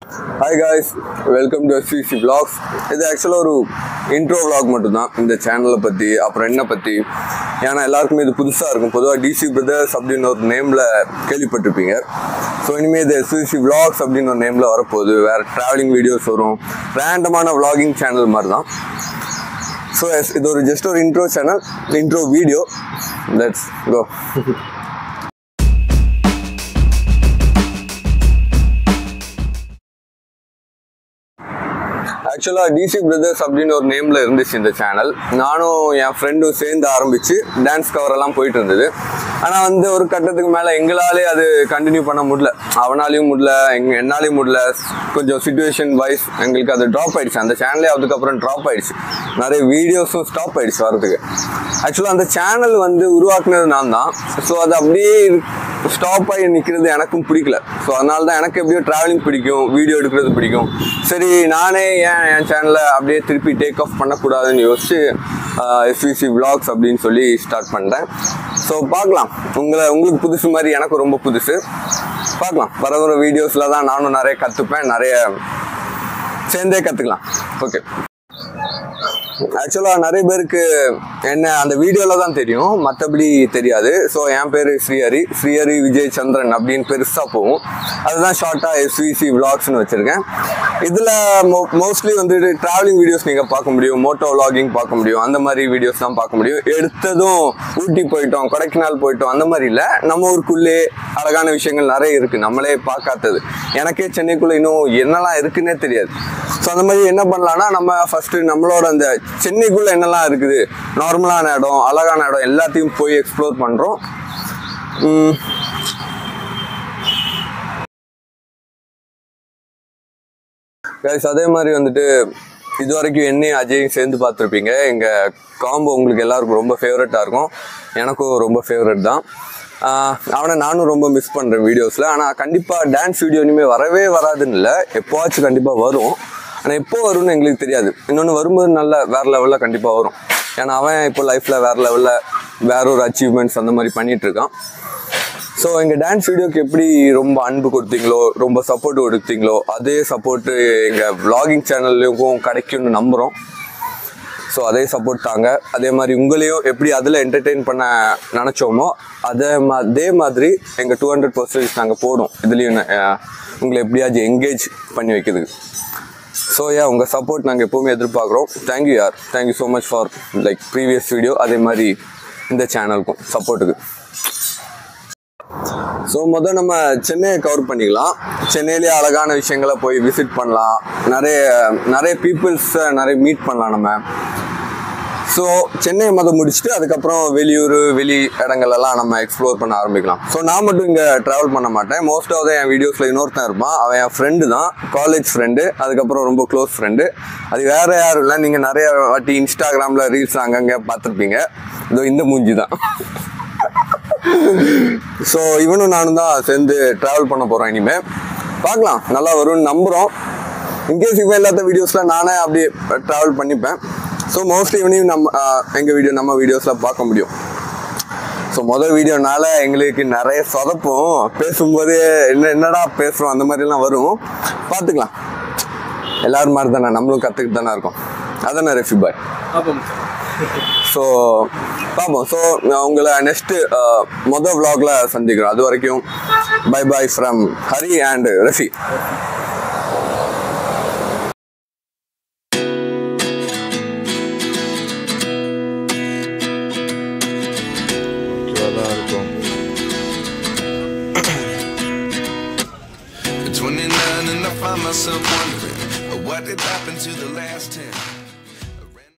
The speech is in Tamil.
hi guys welcome to SVC vlogs இது ஆக்சுவலாக ஒரு இன்ட்ரோ vlog மட்டும்தான் இந்த சேனலை பற்றி அப்புறம் என்ன பற்றி ஏன்னா எல்லாருக்குமே இது புதுசாக இருக்கும் பொதுவாக டிசி பிரதர்ஸ் அப்படின்னு ஒரு நேமில் கேள்விப்பட்டிருப்பீங்க ஸோ இனிமேல் இது எஸ்விசி vlogs அப்படின்னு ஒரு நேமில் வரப்போகுது வேறு ட்ராவலிங் வீடியோஸ் வரும் ரேண்டமான vlogging சேனல் மாதிரி தான் ஸோ எஸ் இது ஒரு ஜஸ்ட் ஒரு intro channel intro video let's go ஆக்சுவலாக டிசி பிரதர்ஸ் அப்படின்னு ஒரு நேமில் இருந்துச்சு இந்த சேனல் நானும் என் ஃப்ரெண்டும் சேர்ந்து ஆரம்பித்து டான்ஸ் கவர் எல்லாம் போயிட்டு இருந்தது ஆனால் வந்து ஒரு கட்டத்துக்கு மேலே எங்களாலே அது கண்டினியூ பண்ண முடியல அவனாலையும் முடியல எங்க என்னாலையும் முடியல கொஞ்சம் சுச்சுவேஷன் வைஸ் எங்களுக்கு அது ட்ராப் ஆயிடுச்சு அந்த சேனலே அதுக்கப்புறம் ட்ராப் ஆயிடுச்சு நிறைய வீடியோஸும் ஸ்டாப் ஆயிடுச்சு வரதுக்கு ஆக்சுவலாக அந்த சேனல் வந்து உருவாக்குனது நான் தான் ஸோ அது அப்படியே ஸ்டாப் ஆகி நிற்கிறது எனக்கும் பிடிக்கல ஸோ அதனால தான் எனக்கு எப்படியோ ட்ராவலிங் பிடிக்கும் வீடியோ எடுக்கிறது பிடிக்கும் சரி நானே ஏன் என் சேனலை அப்படியே திருப்பி டேக் ஆஃப் பண்ணக்கூடாதுன்னு யோசிச்சு எஸ்விசி vlogs அப்படின்னு சொல்லி ஸ்டார்ட் பண்ணிட்டேன் ஸோ பார்க்கலாம் உங்களை உங்களுக்கு புதுசு மாதிரி எனக்கு ரொம்ப புதுசு பார்க்கலாம் வர வர வீடியோஸில் தான் நானும் நிறைய கற்றுப்பேன் நிறைய சேர்ந்தே கற்றுக்கலாம் ஓகே ஆக்சுவலாக நிறைய பேருக்கு என்ன அந்த வீடியோவில் தான் தெரியும் மற்றபடி தெரியாது ஸோ என் பேர் ஸ்ரீஹரி ஸ்ரீஹரி விஜய் சந்திரன் அப்படின்னு பெருசாக போகும் அதுதான் ஷார்ட்டாக எஸ்விசி விளாக்ஸ்னு வச்சுருக்கேன் இதில் மோ மோஸ்ட்லி வந்துட்டு ட்ராவலிங் வீடியோஸ் நீங்கள் பார்க்க முடியும் மோட்டோ vlogging பார்க்க முடியும் அந்த மாதிரி வீடியோஸ் தான் பார்க்க முடியும் எடுத்ததும் ஊட்டி போயிட்டோம் கொடைக்கானல் போயிட்டோம் அந்த மாதிரி இல்லை நம்ம ஊருக்குள்ளே அழகான விஷயங்கள் நிறைய இருக்குது நம்மளே பார்க்காதது எனக்கே சென்னைக்குள்ளே இன்னும் என்னெல்லாம் இருக்குன்னே தெரியாது ஸோ அந்த மாதிரி என்ன பண்ணலாம்னா நம்ம ஃபஸ்ட்டு நம்மளோட அந்த சென்னைக்குள்ளே என்னெல்லாம் இருக்குது நார்மலான இடம் அழகான இடம் எல்லாத்தையும் போய் எக்ஸ்ப்ளோர் பண்ணுறோம் கைஸ் அதே மாதிரி வந்துட்டு இது வரைக்கும் என்னையும் அஜயும் சேர்ந்து பார்த்துருப்பீங்க எங்கள் காம்போ உங்களுக்கு எல்லாருக்கும் ரொம்ப ஃபேவரட்டாக இருக்கும் எனக்கும் ரொம்ப ஃபேவரட் தான் ஆஹ் அவனை நானும் ரொம்ப மிஸ் பண்ணுறேன் வீடியோஸில் ஆனால் கண்டிப்பாக டான்ஸ் வீடியோ இனிமேல் வரவே வராதுன்னு இல்லை எப்போவாச்சும் கண்டிப்பாக வரும் ஆனால் எப்போ வரும்னு எங்களுக்கு தெரியாது இன்னொன்று வரும்போது நல்ல வேறு லெவலில் கண்டிப்பாக வரும் ஏன்னா அவன் இப்போ லைஃப்பில் வேறு லெவலில் வேற ஒரு அச்சீவ்மெண்ட்ஸ் அந்த மாதிரி பண்ணிட்டு இருக்கான் ஸோ எங்கள் டான்ஸ் வீடியோக்கு எப்படி ரொம்ப அன்பு கொடுத்தீங்களோ ரொம்ப சப்போர்ட் கொடுத்தீங்களோ அதே சப்போர்ட்டு எங்கள் vlogging சேனல்லையும் கிடைக்கும்னு நம்புகிறோம் ஸோ அதே சப்போர்ட் தாங்க அதே மாதிரி உங்களையும் எப்படி அதில் என்டர்டெயின் பண்ண நினச்சோமோ அதே மா அதே மாதிரி எங்கள் டூ ஹண்ட்ரட் பர்சன்டேஜ் நாங்கள் போடும் இதுலேயும் அஹ், உங்களை எப்படியாச்சும் என்கேஜ் பண்ணி வைக்கிறதுக்கு ஸோ யா உங்கள் சப்போர்ட் நாங்கள் எப்போவுமே எதிர்பார்க்குறோம் தேங்க்யூ யார் thank you so much for like previous video அதே மாதிரி இந்த சேனலுக்கும் சப்போர்ட்டுக்கு ஸோ முதல் நம்ம சென்னையை கவர் பண்ணிக்கலாம் சென்னையிலேயே அழகான விஷயங்களை போய் விசிட் பண்ணலாம் நிறைய நிறைய பீப்புள்ஸை நிறைய மீட் பண்ணலாம் நம்ம ஸோ சென்னை மதம் முடிச்சுட்டு அதுக்கப்புறம் வெளியூர் வெளி இடங்கள் எல்லாம் நம்ம எக்ஸ்ப்ளோர் பண்ண ஆரம்பிக்கலாம் ஸோ நான் மட்டும் இங்கே ட்ராவல் பண்ண மாட்டேன் மோஸ்ட் ஆஃப் என் வீடியோஸில் இன்னொருத்தன் இருப்பான் அவன் என் ஃப்ரெண்டு தான் காலேஜ் ஃப்ரெண்டு அதுக்கப்புறம் ரொம்ப க்ளோஸ் ஃப்ரெண்டு அது வேறு யாரும் இல்லை நீங்கள் நிறைய வாட்டி இன்ஸ்டாகிராமில் ரீல்ஸ் அங்கங்கே பார்த்துருப்பீங்க இதோ இந்த மூஞ்சி தான் ஸோ இவனும் நானும் தான் சேர்ந்து ட்ராவல் பண்ண போகிறோம் இனிமேல் பார்க்கலாம் நல்லா வரும்னு நம்புகிறோம் இன்கேஸ் இவன் இல்லாத வீடியோஸில் நானே அப்படியே ட்ராவல் பண்ணிப்பேன் ஸோ மோஸ்ட்லி இவனையும் நம்ம எங்கள் வீடியோ நம்ம வீடியோஸில் பார்க்க முடியும் ஸோ முதல் வீடியோனால எங்களுக்கு நிறைய சொதப்பும் பேசும்போது என்ன என்னடா பேசுகிறோம் அந்த மாதிரிலாம் வரும் பார்த்துக்கலாம் எல்லாரும் மாதிரி தானே நம்மளும் கற்றுக்கிட்டு தானே இருக்கோம் அதானே ரெஃபி பாய் ஸோ பார்ப்போம் ஸோ உங்களை நெக்ஸ்ட்டு மொதல் vlogல சந்திக்கிறோம் அது வரைக்கும் bye bye from Hari and Rafi இருக்கும் At 29 and I find myself wondering what did happen to the last 10